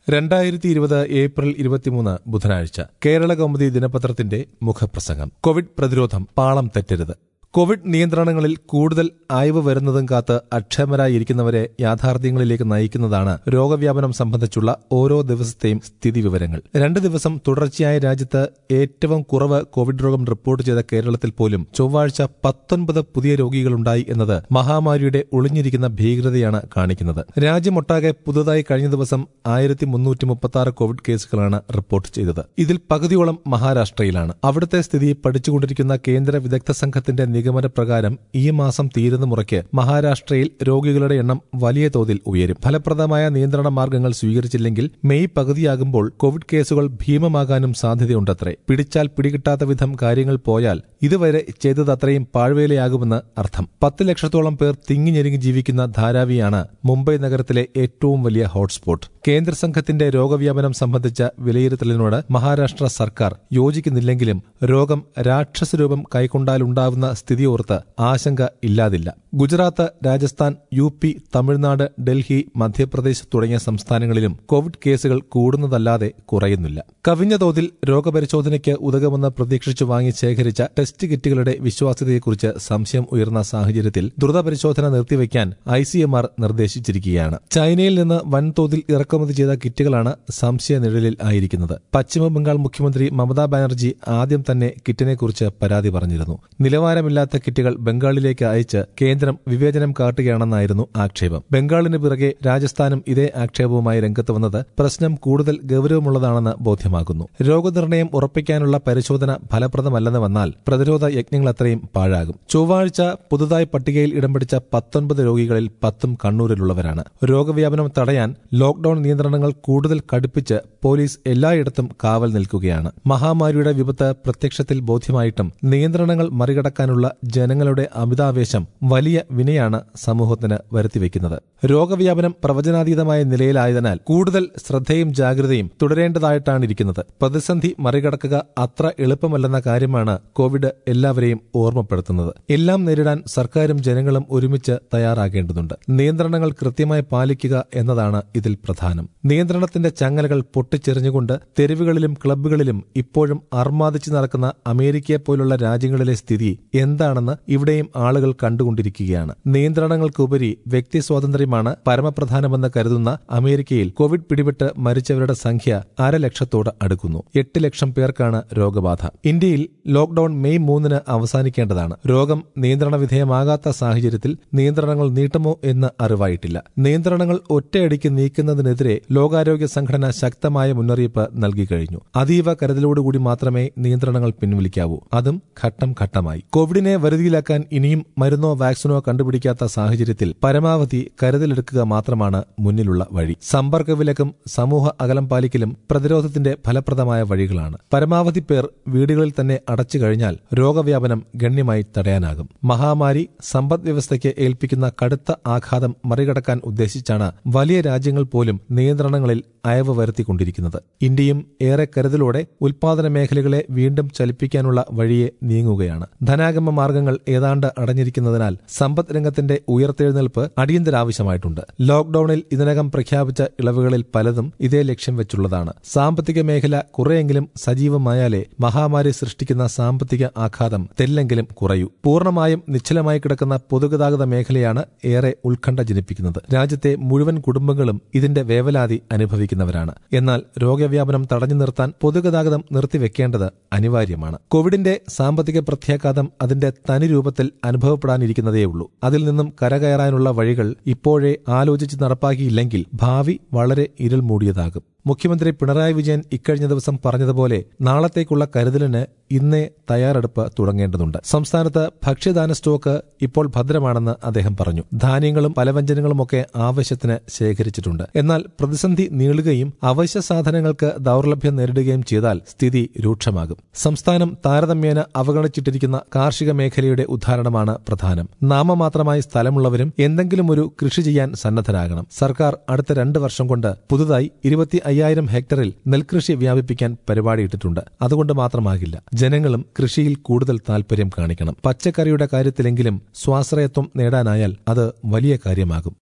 രണ്ടായിരത്തി ഇരുപത് ഏപ്രിൽ ഇരുപത്തിമൂന്ന് ബുധനാഴ്ച കേരള കൗമുദി ദിനപത്രത്തിന്റെ മുഖപ്രസംഗം കോവിഡ് പ്രതിരോധം പാളം തെറ്റരുത് കോവിഡ് നിയന്ത്രണങ്ങളിൽ കൂടുതൽ അയവ് വരുന്നതും കാത്ത് അക്ഷമരായിരിക്കുന്നവരെ യാഥാർത്ഥ്യങ്ങളിലേക്ക് നയിക്കുന്നതാണ് രോഗവ്യാപനം സംബന്ധിച്ചുള്ള ഓരോ ദിവസത്തെയും സ്ഥിതിവിവരങ്ങൾ രണ്ട് ദിവസം തുടർച്ചയായ രാജ്യത്ത് ഏറ്റവും കുറവ് കോവിഡ് രോഗം റിപ്പോർട്ട് ചെയ്ത കേരളത്തിൽ പോലും ചൊവ്വാഴ്ച പത്തൊൻപത് പുതിയ രോഗികളുണ്ടായി എന്നത് മഹാമാരിയുടെ ഒളിഞ്ഞിരിക്കുന്ന ഭീകരതയാണ് കാണിക്കുന്നത് രാജ്യമൊട്ടാകെ പുതുതായി കഴിഞ്ഞ ദിവസം ആയിരത്തി മുന്നൂറ്റി മുപ്പത്തി ആറ് കോവിഡ് കേസുകളാണ് റിപ്പോർട്ട് ചെയ്തത് ഇതിൽ പകുതിയോളം മഹാരാഷ്ട്രയിലാണ് അവിടുത്തെ സ്ഥിതി പഠിച്ചുകൊണ്ടിരിക്കുന്ന കേന്ദ്ര വിദഗ്ധ സംഘത്തിന്റെ നിഗമന പ്രകാരം ഈ മാസം തീരുന്ന മുറയ്ക്ക് മഹാരാഷ്ട്രയിൽ രോഗികളുടെ എണ്ണം വലിയ തോതിൽ ഉയരും ഫലപ്രദമായ നിയന്ത്രണ മാർഗങ്ങൾ സ്വീകരിച്ചില്ലെങ്കിൽ മെയ് പകുതിയാകുമ്പോൾ കോവിഡ് കേസുകൾ ഭീമമാകാനും സാധ്യതയുണ്ടത്രേ പിടിച്ചാൽ പിടികിട്ടാത്ത വിധം കാര്യങ്ങൾ പോയാൽ ഇതുവരെ ചെയ്തത് അത്രയും പാഴ്വേലയാകുമെന്ന് അർത്ഥം പത്ത് ലക്ഷത്തോളം പേർ തിങ്ങിഞ്ഞെരുങ്ങി ജീവിക്കുന്ന ധാരാവിയാണ് മുംബൈ നഗരത്തിലെ ഏറ്റവും വലിയ ഹോട്ട്സ്പോട്ട് കേന്ദ്ര സംഘത്തിന്റെ രോഗവ്യാപനം സംബന്ധിച്ച വിലയിരുത്തലിനോട് മഹാരാഷ്ട്ര സർക്കാർ യോജിക്കുന്നില്ലെങ്കിലും രോഗം രാക്ഷസരൂപം കൈക്കൊണ്ടാലുണ്ടാവുന്ന സ്ഥിതിയോർത്ത് ആശങ്ക ഇല്ലാതില്ല ഗുജറാത്ത് രാജസ്ഥാൻ യു പി തമിഴ്നാട് ഡൽഹി മധ്യപ്രദേശ് തുടങ്ങിയ സംസ്ഥാനങ്ങളിലും കോവിഡ് കേസുകൾ കൂടുന്നതല്ലാതെ കുറയുന്നില്ല കവിഞ്ഞ തോതിൽ രോഗപരിശോധനയ്ക്ക് ഉതകുമെന്ന് പ്രതീക്ഷിച്ചു വാങ്ങി ശേഖരിച്ച ടെസ്റ്റ് കിറ്റുകളുടെ വിശ്വാസ്യതയെക്കുറിച്ച് സംശയം ഉയർന്ന സാഹചര്യത്തിൽ ദ്രുത പരിശോധന നിർത്തിവെക്കാൻ ഐ സി എം ആർ നിർദ്ദേശിച്ചിരിക്കുകയാണ് ചൈനയിൽ നിന്ന് വൻതോതിൽ ഇറക്കുമതി ചെയ്ത കിറ്റുകളാണ് സംശയ നിഴലിൽ ആയിരിക്കുന്നത് പശ്ചിമബംഗാൾ മുഖ്യമന്ത്രി മമതാ ബാനർജി ആദ്യം തന്നെ കിറ്റിനെക്കുറിച്ച് പരാതി പറഞ്ഞിരുന്നു നിലവാരമില്ലാത്ത കിറ്റുകൾ ബംഗാളിലേക്ക് അയച്ച് കേന്ദ്രം വിവേചനം കാട്ടുകയാണെന്നായിരുന്നു ആക്ഷേപം ബംഗാളിന് പിറകെ രാജസ്ഥാനും ഇതേ ആക്ഷേപവുമായി രംഗത്ത് വന്നത് പ്രശ്നം കൂടുതൽ ഗൌരവമുള്ളതാണെന്ന് ബോധ്യമാകുന്നു രോഗനിർണയം ഉറപ്പിക്കാനുള്ള പരിശോധന ഫലപ്രദമല്ലെന്ന് വന്നാൽ പ്രതിരോധ യജ്ഞങ്ങൾ അത്രയും പാഴാകും ചൊവ്വാഴ്ച പുതുതായി പട്ടികയിൽ ഇടം പിടിച്ച പത്തൊൻപത് രോഗികളിൽ പത്തും കണ്ണൂരിലുള്ളവരാണ് രോഗവ്യാപനം തടയാൻ ലോക്ഡൌൺ നിയന്ത്രണങ്ങൾ കൂടുതൽ കടുപ്പിച്ച് പോലീസ് എല്ലായിടത്തും കാവൽ നിൽക്കുകയാണ് മഹാമാരിയുടെ വിപത്ത് പ്രത്യക്ഷത്തിൽ ബോധ്യമായിട്ടും നിയന്ത്രണങ്ങൾ മറികടക്കാനുള്ള ജനങ്ങളുടെ അമിതാവേശം വലിയ വിനയാണ് സമൂഹത്തിന് വരുത്തിവെക്കുന്നത് രോഗവ്യാപനം പ്രവചനാതീതമായ നിലയിലായതിനാൽ കൂടുതൽ ശ്രദ്ധയും ജാഗ്രതയും തുടരേണ്ടതായിട്ടാണ് ഇരിക്കുന്നത് പ്രതിസന്ധി മറികടക്കുക അത്ര എളുപ്പമല്ലെന്ന കാര്യമാണ് കോവിഡ് എല്ലാവരെയും ഓർമ്മപ്പെടുത്തുന്നത് എല്ലാം നേരിടാൻ സർക്കാരും ജനങ്ങളും ഒരുമിച്ച് തയ്യാറാകേണ്ടതുണ്ട് നിയന്ത്രണങ്ങൾ കൃത്യമായി പാലിക്കുക എന്നതാണ് ഇതിൽ പ്രധാനം നിയന്ത്രണത്തിന്റെ ചങ്ങലകൾ പൊട്ടിച്ചെറിഞ്ഞുകൊണ്ട് തെരുവുകളിലും ക്ലബ്ബുകളിലും ഇപ്പോഴും അർമാദിച്ചു നടക്കുന്ന അമേരിക്കയെ പോലുള്ള രാജ്യങ്ങളിലെ സ്ഥിതി എന്താണെന്ന് ഇവിടെയും ആളുകൾ കണ്ടുകൊണ്ടിരിക്കുകയാണ് നിയന്ത്രണങ്ങൾക്കുപരി വ്യക്തി സ്വാതന്ത്ര്യമാണ് പരമപ്രധാനമെന്ന് കരുതുന്ന അമേരിക്കയിൽ കോവിഡ് പിടിപെട്ട് മരിച്ചവരുടെ സംഖ്യ അരലക്ഷത്തോട് അടുക്കുന്നു എട്ട് ലക്ഷം പേർക്കാണ് രോഗബാധ ഇന്ത്യയിൽ ലോക്ഡൌൺ മെയ് മൂന്നിന് അവസാനിക്കേണ്ടതാണ് രോഗം നിയന്ത്രണ വിധേയമാകാത്ത സാഹചര്യത്തിൽ നിയന്ത്രണങ്ങൾ നീട്ടുമോ എന്ന് അറിവായിട്ടില്ല നിയന്ത്രണങ്ങൾ ഒറ്റയടിക്ക് നീക്കുന്നതിനെതിരെ ലോകാരോഗ്യ സംഘടന ശക്തമായ മുന്നറിയിപ്പ് നൽകി കഴിഞ്ഞു അതീവ കരുതലോടുകൂടി മാത്രമേ നിയന്ത്രണങ്ങൾ പിൻവലിക്കാവൂ അതും ഘട്ടം ഘട്ടമായി കോവിഡിനെ വരുതിയിലാക്കാൻ ഇനിയും മരുന്നോ വാക്സിനോ കണ്ടുപിടിക്കാത്ത സാഹചര്യത്തിൽ പരമാവധി കരുതലെടുക്കുക മാത്രമാണ് മുന്നിലുള്ള വഴി സമ്പർക്ക വിലക്കും സമൂഹ അകലം പാലിക്കലും പ്രതിരോധത്തിന്റെ ഫലപ്രദമായ വഴികളാണ് പരമാവധി പേർ വീടുകളിൽ തന്നെ അടച്ചു കഴിഞ്ഞാൽ രോഗവ്യാപനം ഗണ്യമായി തടയാനാകും മഹാമാരി സമ്പദ് വ്യവസ്ഥയ്ക്ക് ഏൽപ്പിക്കുന്ന കടുത്ത ആഘാതം മറികടക്കാൻ ഉദ്ദേശിച്ചാണ് വലിയ രാജ്യങ്ങൾ പോലും നിയന്ത്രണങ്ങളിൽ അയവ് വരുത്തിക്കൊണ്ടിരിക്കുന്നത് ഇന്ത്യയും ഏറെ കരുതലോടെ ഉൽപാദന മേഖലകളെ വീണ്ടും ചലിപ്പിക്കാനുള്ള വഴിയെ നീങ്ങുകയാണ് ധനാഗമ മാർഗങ്ങൾ ഏതാണ്ട് അടഞ്ഞിരിക്കുന്നതിനാൽ സമ്പദ് രംഗത്തിന്റെ ഉയർത്തെഴുന്നേൽപ്പ് അടിയന്തരാവശ്യമായിട്ടുണ്ട് ലോക്ഡൌണിൽ ഇതിനകം പ്രഖ്യാപിച്ച ഇളവുകളിൽ പലതും ഇതേ ലക്ഷ്യം വെച്ചുള്ളതാണ് സാമ്പത്തിക മേഖല കുറെയെങ്കിലും സജീവമായാലേ മഹാമാരി സൃഷ്ടിക്കുന്ന സാമ്പത്തിക ആഘാതം തെല്ലെങ്കിലും കുറയൂ പൂർണ്ണമായും നിശ്ചലമായി കിടക്കുന്ന പൊതുഗതാഗത മേഖലയാണ് ഏറെ ഉത്കണ്ഠ ജനിപ്പിക്കുന്നത് രാജ്യത്തെ മുഴുവൻ കുടുംബങ്ങളും ഇതിന്റെ വേവലാതി അനുഭവിക്കുന്നവരാണ് എന്നാൽ രോഗവ്യാപനം തടഞ്ഞു നിർത്താൻ പൊതുഗതാഗതം നിർത്തിവെക്കേണ്ടത് അനിവാര്യമാണ് കോവിഡിന്റെ സാമ്പത്തിക പ്രത്യാഘാതം അതിന്റെ തനി രൂപത്തിൽ അനുഭവപ്പെടാനിരിക്കുന്നതേയുള്ളൂ അതിൽ നിന്നും കരകയറാനുള്ള വഴികൾ ഇപ്പോഴേ ആലോചിച്ച് നടപ്പാക്കിയില്ലെങ്കിൽ ഭാവി വളരെ ഇരുൾ മൂടിയതാകും മുഖ്യമന്ത്രി പിണറായി വിജയൻ ഇക്കഴിഞ്ഞ ദിവസം പറഞ്ഞതുപോലെ നാളത്തേക്കുള്ള കരുതലിന് ഇന്നേ തയ്യാറെടുപ്പ് തുടങ്ങേണ്ടതുണ്ട് സംസ്ഥാനത്ത് ഭക്ഷ്യധാന സ്റ്റോക്ക് ഇപ്പോൾ ഭദ്രമാണെന്ന് അദ്ദേഹം പറഞ്ഞു ധാന്യങ്ങളും പലവ്യഞ്ജനങ്ങളുമൊക്കെ ആവശ്യത്തിന് ശേഖരിച്ചിട്ടുണ്ട് എന്നാൽ പ്രതിസന്ധി നീളുകയും അവശ്യ സാധനങ്ങൾക്ക് ദൌർലഭ്യം നേരിടുകയും ചെയ്താൽ സ്ഥിതി രൂക്ഷമാകും സംസ്ഥാനം താരതമ്യേന അവഗണിച്ചിട്ടിരിക്കുന്ന കാർഷിക മേഖലയുടെ ഉദാഹരണമാണ് പ്രധാനം നാമമാത്രമായി സ്ഥലമുള്ളവരും എന്തെങ്കിലും ഒരു കൃഷി ചെയ്യാൻ സന്നദ്ധരാകണം സർക്കാർ അടുത്ത രണ്ട് വർഷം കൊണ്ട് പുതുതായി ഇരുപത്തി അയ്യായിരം ഹെക്ടറിൽ നെൽകൃഷി വ്യാപിപ്പിക്കാൻ പരിപാടിയിട്ടിട്ടുണ്ട് അതുകൊണ്ട് മാത്രമാകില്ല ജനങ്ങളും കൃഷിയിൽ കൂടുതൽ താൽപര്യം കാണിക്കണം പച്ചക്കറിയുടെ കാര്യത്തിലെങ്കിലും സ്വാശ്രയത്വം നേടാനായാൽ അത് വലിയ കാര്യമാകും